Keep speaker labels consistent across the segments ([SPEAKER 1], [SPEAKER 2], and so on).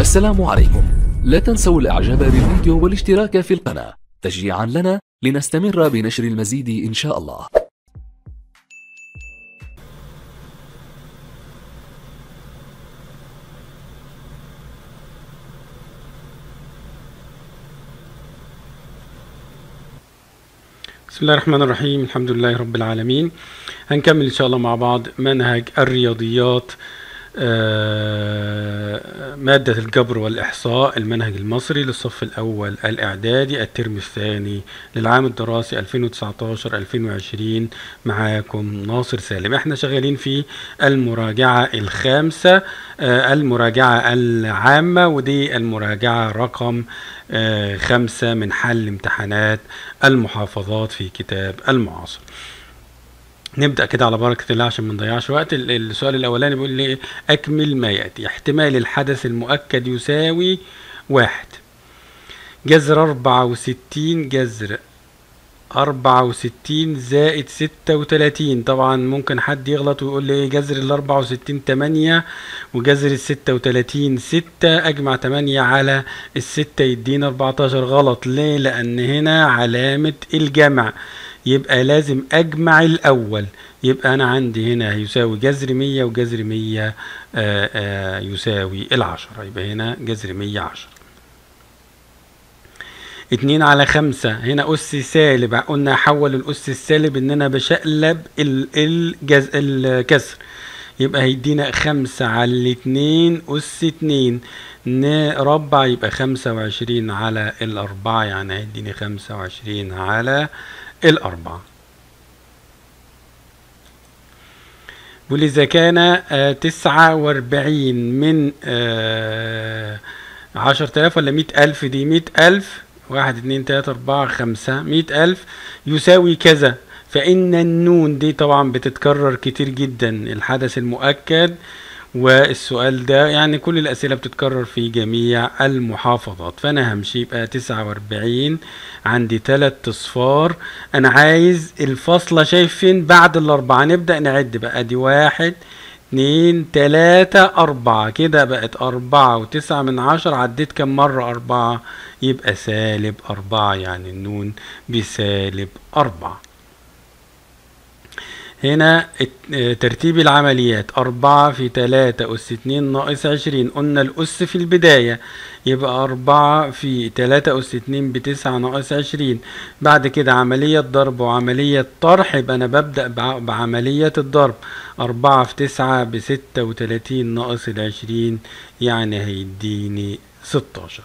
[SPEAKER 1] السلام عليكم لا تنسوا الاعجاب بالفيديو والاشتراك في القناة تشجيعا لنا لنستمر بنشر المزيد ان شاء الله
[SPEAKER 2] بسم الله الرحمن الرحيم الحمد لله رب العالمين هنكمل ان شاء الله مع بعض منهج الرياضيات آه، مادة الجبر والإحصاء المنهج المصري للصف الأول الإعدادي الترم الثاني للعام الدراسي 2019-2020 معاكم ناصر سالم احنا شغالين في المراجعة الخامسة آه، المراجعة العامة ودي المراجعة رقم آه، خمسة من حل امتحانات المحافظات في كتاب المعاصر نبدأ كده على بركة الله عشان ما نضيعش وقت ال- السؤال الأولاني بيقول لي أكمل ما يأتي احتمال الحدث المؤكد يساوي واحد جذر أربعة وستين جذر أربعة وستين زائد ستة وتلاتين طبعا ممكن حد يغلط ويقول لي إيه جذر الأربعة وستين تمانية وجذر الستة وتلاتين ستة أجمع تمانية على الستة يدينا أربعتاشر غلط ليه؟ لأن هنا علامة الجمع يبقى لازم أجمع الأول يبقى أنا عندي هنا يساوي جذر مية وجذر مية آه، آه، يساوي العشرة يبقى هنا جذر مية عشرة اتنين على خمسة هنا أس سالب قلنا أحول الأس السالب إن أنا بشقلب ال- الجز... الكسر يبقى هيدينا خمسة على الاتنين أس اتنين نربع يبقى خمسة وعشرين على الأربعة يعني هيديني خمسة وعشرين على الأربعة بيقول إذا كان تسعة وأربعين من عشر تلاف ولا مئة ألف دي مئة ألف واحد اتنين تلاتة أربعة خمسة مئة ألف يساوي كذا فإن النون دي طبعا بتتكرر كتير جدا الحدث المؤكد والسؤال ده يعني كل الأسئلة بتتكرر في جميع المحافظات فأنا همشي يبقى تسعة وأربعين عندي تلات أصفار أنا عايز الفاصلة شايف فين بعد الأربعة نبدأ نعد بقى دي واحد اتنين تلاتة أربعة كده بقت أربعة وتسعة من عشر عديت كم مرة أربعة يبقى سالب أربعة يعني النون بسالب أربعة هنا ات- اه ترتيب العمليات أربعة في تلاتة أس اتنين ناقص عشرين قلنا الأس في البداية يبقى أربعة في تلاتة أس اتنين بتسعة ناقص عشرين بعد كده عملية ضرب وعملية طرح يبقى أنا ببدأ بع- بعملية الضرب أربعة في تسعة بستة وتلاتين ناقص العشرين يعني هيديني ستاشر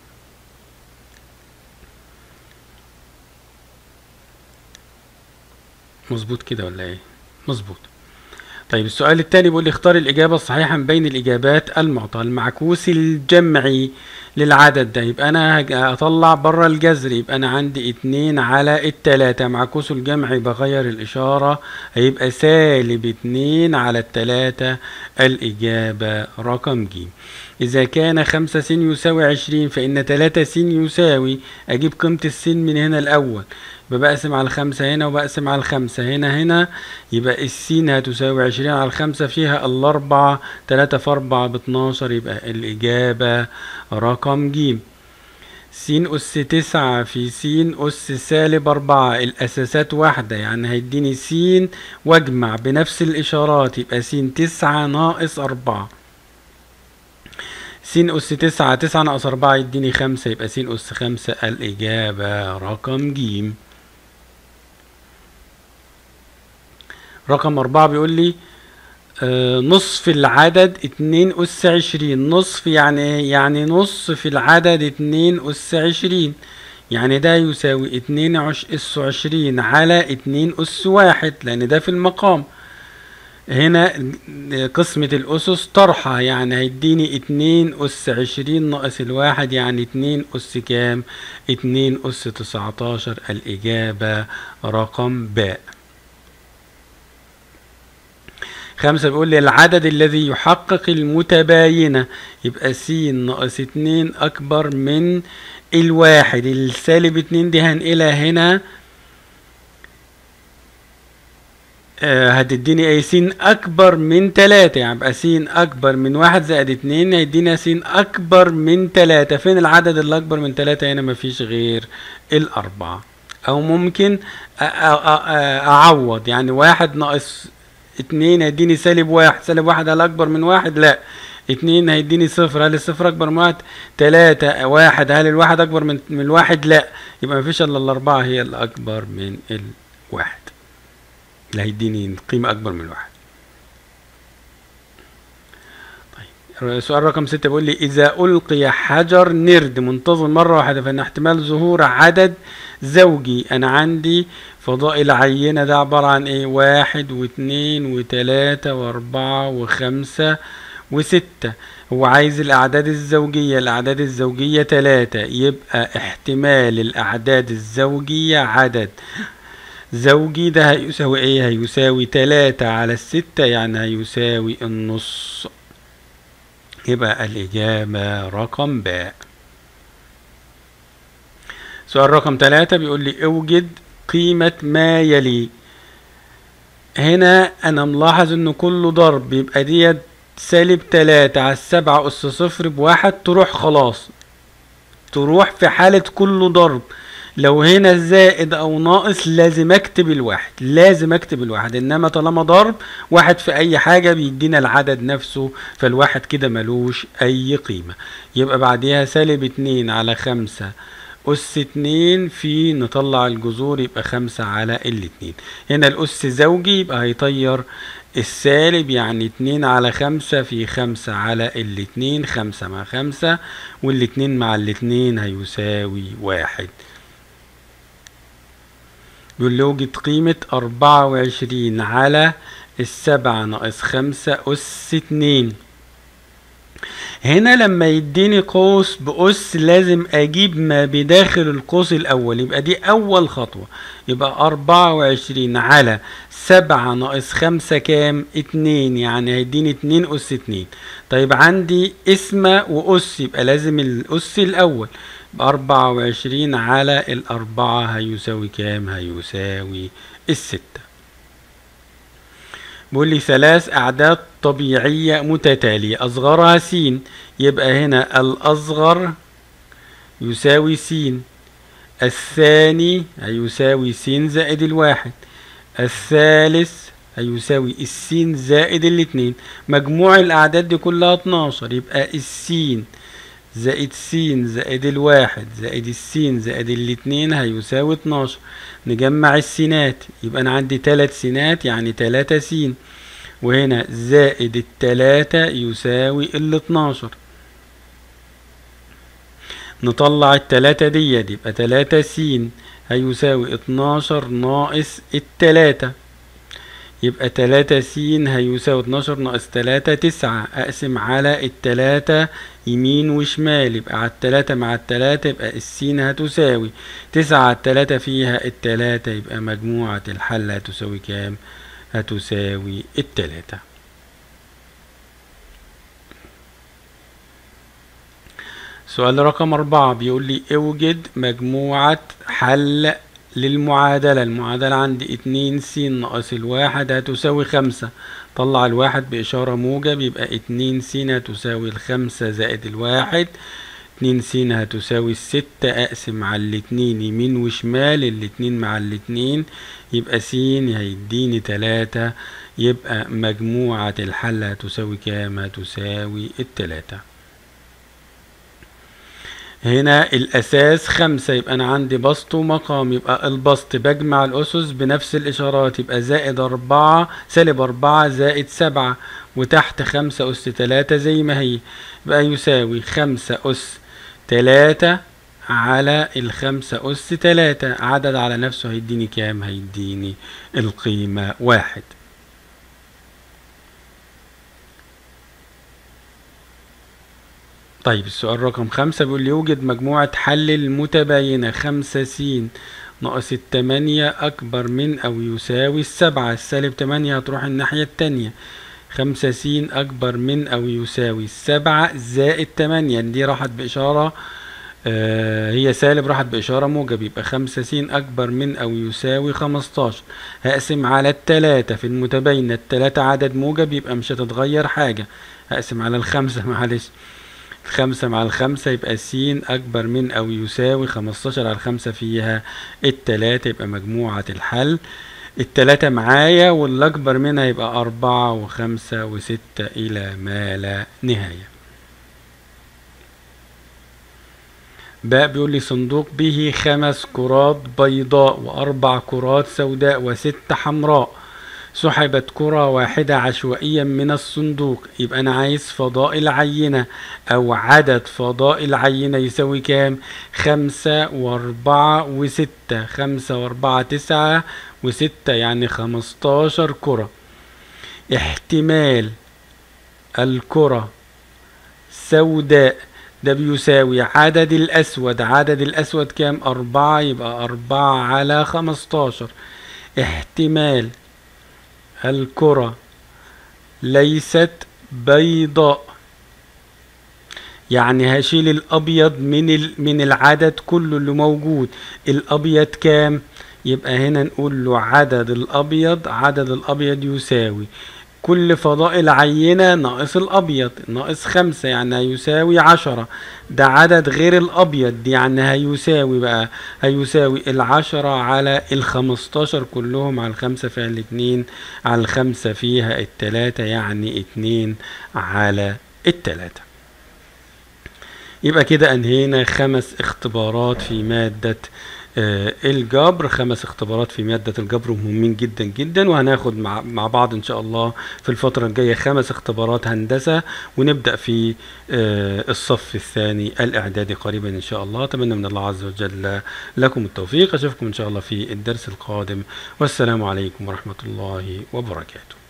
[SPEAKER 2] مظبوط كده ولا ايه مظبوط طيب السؤال التاني بيقول لي اختار الإجابة الصحيحة من بين الإجابات المعطاة المعكوس الجمعي للعدد ده يبقى أنا هج- أطلع بره الجذر يبقى أنا عندي اتنين على التلاتة معكوس الجمعي بغير الإشارة هيبقى سالب اتنين على التلاتة الإجابة رقم ج إذا كان خمسة س يساوي عشرين فإن تلاتة س يساوي أجيب قيمة السين من هنا الأول يبقى بقسم على الخمسة هنا وبقسم على الخمسة هنا هنا يبقى السين هتساوي عشرين على الخمسة فيها الأربعة تلاتة في أربعة باتناشر يبقى الإجابة رقم ج س أس تسعة في س أس سالب أربعة الأساسات واحدة يعني هيديني س واجمع بنفس الإشارات يبقى س تسعة ناقص أربعة س أس تسعة تسعة ناقص أربعة يديني خمسة يبقى س أس خمسة الإجابة رقم ج رقم أربعة بيقول لي آه، نصف العدد اتنين أس عشرين نصف يعني ايه؟ يعني نص في العدد اتنين أس عشرين يعني ده يساوي اتنين عش أس عشرين على اتنين أس واحد لأن ده في المقام هنا قسمة الأسس طرحة يعني هيديني اتنين أس عشرين ناقص الواحد يعني اتنين أس كام اتنين أس تسعتاشر الإجابة رقم باء خمسة بيقول لي العدد الذي يحقق المتباينة يبقى س ناقص اتنين أكبر من الواحد السالب اتنين دي هنقلها هنا آه هتديني اي س اكبر من تلاتة يعني يبقى س اكبر من واحد زائد اتنين هيدينا س اكبر من تلاتة فين العدد اللي اكبر من تلاتة هنا مفيش غير الاربعة او ممكن أ- أ- أ- اعوض يعني واحد ناقص اتنين هيديني سالب واحد سالب واحد هل اكبر من واحد لا اتنين هيديني صفر هل الصفر اكبر من واحد تلاتة واحد هل الواحد اكبر من, من الواحد لا يبقى مفيش الا الاربعة هي اللي اكبر من الواحد اللي هيديني قيمة اكبر من الواحد طيب سؤال رقم ستة بيقول لي إذا ألقي حجر نرد منتظم مرة واحدة فإن احتمال ظهور عدد زوجي أنا عندي فضاء العينة ده عبارة عن إيه؟ واحد واثنين وتلاتة وأربعة وخمسة وستة هو عايز الأعداد الزوجية الأعداد الزوجية تلاتة يبقى احتمال الأعداد الزوجية عدد زوجي ده هيساوي ايه هيساوي تلاتة على الستة يعني هيساوي النص يبقى الإجابة رقم باء سؤال رقم تلاتة بيقول لي اوجد قيمة ما يلي هنا أنا ملاحظ إن كله ضرب يبقى ديت سالب تلاتة على السبعة أس صفر بواحد تروح خلاص تروح في حالة كله ضرب لو هنا زائد او ناقص لازم اكتب الواحد لازم اكتب الواحد انما طالما ضرب واحد في اي حاجة بيدينا العدد نفسه فالواحد كده ملوش اي قيمة يبقى بعديها سالب اتنين على خمسة أس اتنين في نطلع الجذور يبقى خمسة على الاتنين هنا الأس زوجي يبقى هيطير السالب يعني اتنين على خمسة في خمسة على الاتنين خمسة مع خمسة والاتنين مع الاتنين هيساوي واحد بيقول لي وجد قيمة أربعة وعشرين على السبعة ناقص خمسة أس اتنين هنا لما يديني قوس بأس لازم أجيب ما بداخل القوس الأول يبقى دي أول خطوة يبقى أربعة وعشرين على سبعة ناقص خمسة كام اتنين يعني هيديني اتنين أس اتنين طيب عندي اسمة وأس يبقى لازم الأس الأول أربعة وعشرين على الأربعة هيساوي كام هيساوي الستة بيقول لي ثلاث أعداد طبيعية متتالية أصغرها س يبقى هنا الأصغر يساوي س الثاني هيساوي س زائد الواحد الثالث هيساوي السين زائد الاتنين مجموع الأعداد دي كلها 12 يبقى السين زائد س زائد الواحد زائد السين زائد الاتنين هيساوي 12 نجمع السينات يبقى انا عندي تلات سينات يعني تلاتة س وهنا زائد التلاتة يساوي ال 12 نطلع التلاتة ديت يبقى تلاتة س هيساوي 12 ناقص التلاتة يبقى تلاتة س هيساوي اتناشر ناقص تلاتة تسعة أقسم على التلاتة يمين وشمال يبقى على التلاتة مع التلاتة يبقى السين هتساوي تسعة على التلاتة فيها التلاتة يبقى مجموعة الحل هتساوي كام؟ هتساوي التلاتة سؤال رقم أربعة بيقول لي اوجد مجموعة حل للمعادلة المعادلة عندي اتنين س ناقص الواحد هتساوي خمسة طلع الواحد بإشارة موجب يبقى اتنين س هتساوي الخمسة زائد الواحد اتنين س هتساوي الستة أقسم على الاتنين يمين وشمال الاتنين مع الاتنين يبقى س هيديني تلاتة يبقى مجموعة الحل هتساوي كام هتساوي التلاتة هنا الأساس خمسة يبقى أنا عندي بسط ومقام يبقى البسط بجمع الأسس بنفس الإشارات يبقى زائد أربعة سالب أربعة زائد سبعة وتحت خمسة أس تلاتة زي ما هي يبقى يساوي خمسة أس تلاتة على الخمسة أس تلاتة عدد على نفسه هيديني كام هيديني القيمة واحد طيب السؤال رقم خمسة بيقول لي يوجد مجموعة حل المتباينة خمسة س ناقص التمانية أكبر من أو يساوي السبعة السالب تمانية هتروح الناحية التانية خمسة س أكبر من أو يساوي السبعة زائد تمانية دي راحت بإشارة آه هي سالب راحت بإشارة موجب يبقى خمسة س أكبر من أو يساوي خمستاشر هقسم على التلاتة في المتباينة التلاتة عدد موجب يبقى مش هتتغير حاجة هقسم على الخمسة معلش خمسة مع الخمسة يبقى س أكبر من أو يساوي خمستاشر على الخمسة فيها التلاتة يبقى مجموعة الحل التلاتة معايا والأكبر منها يبقى أربعة وخمسة وستة إلى ما لا نهاية باء بيقول لي صندوق به خمس كرات بيضاء وأربع كرات سوداء وست حمراء سحبت كرة واحدة عشوائيا من الصندوق يبقى أنا عايز فضاء العينة أو عدد فضاء العينة يساوي كام؟ خمسة وأربعة وستة خمسة وأربعة تسعة وستة يعني خمستاشر كرة احتمال الكرة سوداء ده بيساوي عدد الأسود عدد الأسود كام؟ أربعة يبقى أربعة على خمستاشر احتمال الكرة ليست بيضاء يعني هشيل الابيض من من العدد كله اللي موجود الابيض كام يبقى هنا نقول له عدد الابيض عدد الابيض يساوي كل فضاء العينة ناقص الأبيض ناقص خمسة يعني هيساوي عشرة ده عدد غير الأبيض يعني هيساوي بقى هيساوي العشرة على الخمستاشر كلهم على الخمسة فيها الاتنين على الخمسة فيها التلاتة يعني اتنين على التلاتة يبقى كده أنهينا خمس اختبارات في مادة آه الجبر خمس اختبارات في مادة الجبر مهمين جدا جدا وهناخد مع, مع بعض ان شاء الله في الفترة الجاية خمس اختبارات هندسة ونبدأ في آه الصف الثاني الاعدادي قريبا ان شاء الله اتمنى من الله عز وجل لكم التوفيق اشوفكم ان شاء الله في الدرس القادم والسلام عليكم ورحمة الله وبركاته